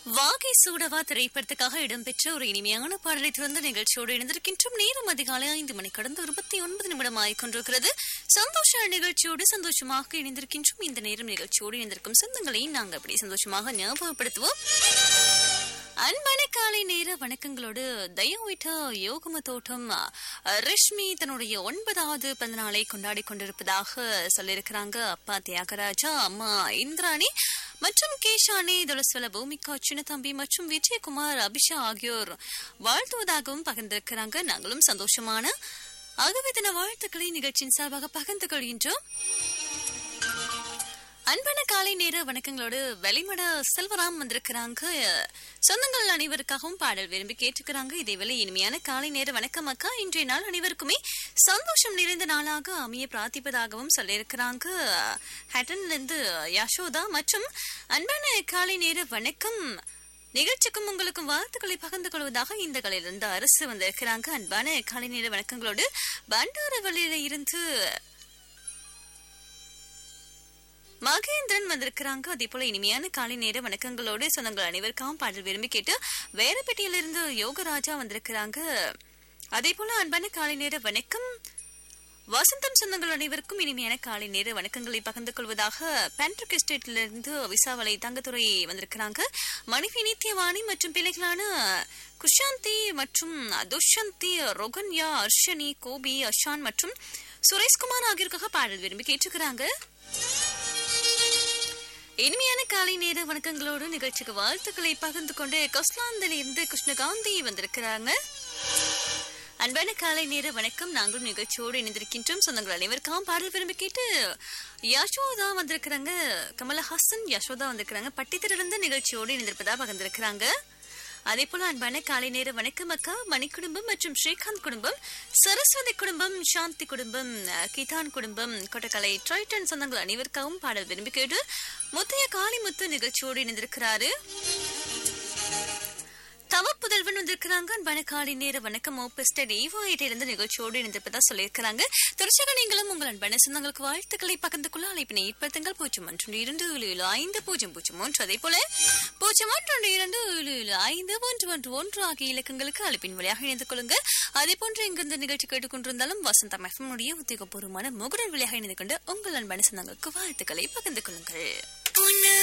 வாகை சூடவா திரைப்படத்துக்காக இடம்பெற்ற ஒரு இனிமையான பாடலை தொடர்ந்து நிகழ்ச்சியோடு இணைந்திருக்கின்றோம் நேரம் அதிகாலை ஐந்து மணி கடந்து இருபத்தி ஒன்பது நிமிடம் ஆகிக்கொண்டிருக்கிறது சந்தோஷ நிகழ்ச்சியோடு சந்தோஷமாக இணைந்திருக்கின்றோம் இந்த நேரம் நிகழ்ச்சியோடு இணைந்திருக்கும் சொந்தங்களை நாங்கள் அப்படி சந்தோஷமாக ஞாபகப்படுத்துவோம் அன்பான காலை நேர வணக்கங்களோடு தயவுவிட்ட யோகம தோட்டம் அஹ், ரஷ்மி தன்னுடைய ஒன்பதாவது பிறந்த நாளை கொண்டாடி கொண்டிருப்பதாக சொல்லியிருக்கிறாங்க அப்பா தியாகராஜா அம்மா இந்திராணி மற்றும் கேஷானி துளசல பூமிகா சின்னதம்பி மற்றும் விஜயகுமார் அபிஷா ஆகியோர் வாழ்த்துவதாகவும் பகிர்ந்திருக்கிறாங்க நாங்களும் சந்தோஷமான ஆகவே தின வாழ்த்துக்களை நிகழ்ச்சியின் சார்பாக பகிர்ந்து கொள்கின்றோம் அன்பான காலை நேர வணக்கங்களோடு வெளிமட செல்வராம் வந்திருக்கிறாங்க சொந்தங்கள் அனைவருக்காகவும் பாடல் விரும்பி கேட்டுக்கிறாங்க இதேவேளை இனிமையான காலை நேர வணக்கம் அக்கா இன்றைய நாள் அனைவருக்குமே சந்தோஷம் நிறைந்த நாளாக அமைய பிரார்த்திப்பதாகவும் சொல்லியிருக்கிறாங்க ஹட்டன்ல இருந்து யசோதா மற்றும் அன்பான காலை நேர வணக்கம் நிகழ்ச்சிக்கும் உங்களுக்கும் வாழ்த்துக்களை பகிர்ந்து கொள்வதாக இந்த கலையிலிருந்து அரசு வந்திருக்கிறாங்க அன்பான காலை நேர வணக்கங்களோடு பண்டாரவழியில இருந்து மகேந்திரன் வந்திருக்கிறாங்க அதே போல இனிமையான காலை நேர வணக்கங்களோடு சொந்தங்கள் அனைவருக்காகவும் பாடல் விரும்பி கேட்டு வேறப்பட்டியிலிருந்து யோகராஜா வந்திருக்கிறாங்க அதே போல அன்பான காலை நேர வணக்கம் வசந்தம் சொந்தங்கள் அனைவருக்கும் இனிமையான காலை நேர வணக்கங்களை பகிர்ந்து கொள்வதாக பேண்ட்ரிக் எஸ்டேட்டிலிருந்து விசாவளை தங்கத்துறை வந்திருக்கிறாங்க மனைவி நித்யவாணி மற்றும் பிள்ளைகளான குஷாந்தி மற்றும் துஷந்தி ரொகன்யா அர்ஷனி கோபி அஷான் மற்றும் சுரேஷ்குமார் ஆகியோருக்காக பாடல் விரும்பி கேட்டுக்கிறாங்க இனிமையான காலை நேர வணக்கங்களோடு நிகழ்ச்சிக்கு வாழ்த்துக்களை பகிர்ந்து கொண்டு கொஸ்லாந்தில் இருந்து கிருஷ்ணகாந்தி வந்திருக்கிறாங்க அன்பான காலை நேர வணக்கம் நாங்களும் நிகழ்ச்சியோடு இணைந்திருக்கின்றோம் சொந்தங்கள் அனைவருக்காகவும் பாடல் விரும்பி கேட்டு யசோதா வந்திருக்கிறாங்க கமலஹாசன் யசோதா வந்திருக்கிறாங்க பட்டித்திலிருந்து நிகழ்ச்சியோடு இணைந்திருப்பதா பகிர்ந்திருக்கிறாங்க அதே போல அன்பான காலை நேர வணக்கம் அக்கா மணி குடும்பம் மற்றும் ஸ்ரீகாந்த் குடும்பம் சரஸ்வதி குடும்பம் சாந்தி குடும்பம் அஹ், கிதான் குடும்பம் கொட்டக்கலை ட்ரைட்டன் சொந்தங்கள் அனைவருக்காகவும் பாடல் விரும்பி கேட்டு முத்தைய காளிமுத்து நிகழ்ச்சியோடு இணைந்திருக்கிறாரு தவ புதல்வன் வந்திருக்கிறாங்க அன்பான காலை நேர வணக்கம் ஓபஸ்டர் இருந்து நிகழ்ச்சியோடு இணைந்திருப்பதா சொல்லியிருக்கிறாங்க தொடர்ச்சியாக நீங்களும் உங்கள் அன்பான சொந்தங்களுக்கு வாழ்த்துக்களை பகிர்ந்து கொள்ள அழைப்பினை ஏற்படுத்துங்கள் பூஜ்ஜியம் ஒன்று இரண்டு ஏழு ஏழு ஐந்து பூஜ்ஜியம் பூஜ்ஜியம் ஒன்று அதே போல பூஜ்ஜியம் ஒன்று ஒன்று இரண்டு ஏழு ஏழு ஐந்து ஒன்று ஒன்று ஒன்று ஆகிய இலக்கங்களுக்கு அழைப்பின் வழியாக இணைந்து கொள்ளுங்க அதே போன்று எங்கிருந்து நிகழ்ச்சி கேட்டுக்கொண்டிருந்தாலும் வசந்தம் எஃப்எம் உடைய உத்தியோகபூர்வமான முகடன் வழியாக இணைந்து கொண்டு உங்கள் அன்பான சொந்தங்களுக்கு வாழ்த்துக்களை பகிர்ந்து கொள்ளுங்கள்